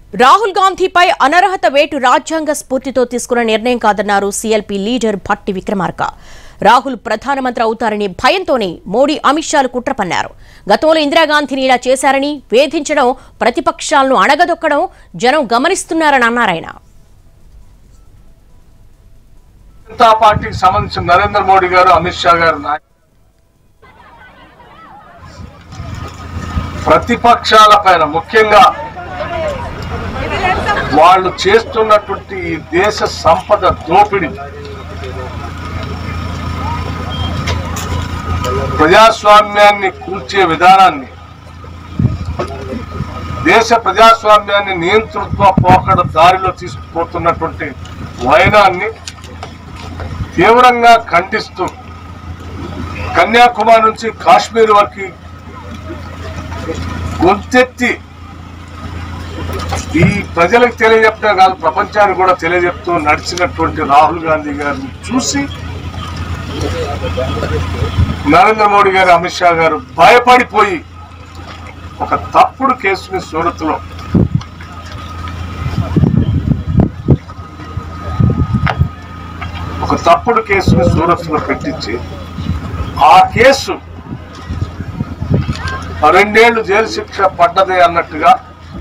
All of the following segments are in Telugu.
రాహుల్ గాంధీపై అనర్హత వేటు రాజ్యాంగ స్ఫూర్తితో తీసుకున్న నిర్ణయం కాదన్నారు సీఎల్పీ లీడర్ భట్టి విక్రమార్క రాహుల్ ప్రధానమంత్రి అవుతారని భయంతోనే మోడీ అమిత్ షాలు కుట్ర పన్నారు గతంలో ఇందిరాగాంధీని ఇలా చేశారని వేధించడం ప్రతిపక్షాలను అణగదొక్కడం జనం గమనిస్తున్నారని అన్నారాయన జనతా పార్టీకి సంబంధించిన నరేంద్ర మోడీ గారు అమిత్ షా గారు నాయ- ప్రతిపక్షాల పైన ముఖ్యంగా వాళ్ళు చేస్తున్నటువంటి ఈ దేశ సంపద దోపిడీ ప్రజాస్వామ్యాన్ని కూల్చే విధానాన్ని దేశ ప్రజాస్వామ్యాన్ని నియంతృత్వ పోకడ దారిలో తీసుకుపోతున్నటువంటి వైనాన్ని తీవ్రంగా ఖండిస్తూ కన్యాకుమారి నుంచి కాశ్మీర్ వరకు గొంతెత్తి ఈ ప్రజలకు తెలియజెప్పడం కాదు ప్రపంచానికి కూడా తెలియజెప్తూ నడిచినటువంటి రాహుల్ గాంధీ గారిని చూసి నరేంద్ర మోడీ గారు అమిత్ షా గారు భయపడిపోయి ఒక తప్పుడు కేసుని సూరత్లో ఒక తప్పుడు కేసుని సూరత్ లో పెట్టించి ఆ కేసు రెండేళ్లు జైలు శిక్ష పడ్డది అన్నట్టుగా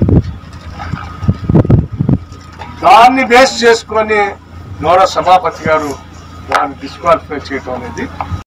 దాన్ని బేస్ చేసుకొని గౌరవ సభాపతి గారు దాన్ని డిస్క్వాలిఫై చేయటం అనేది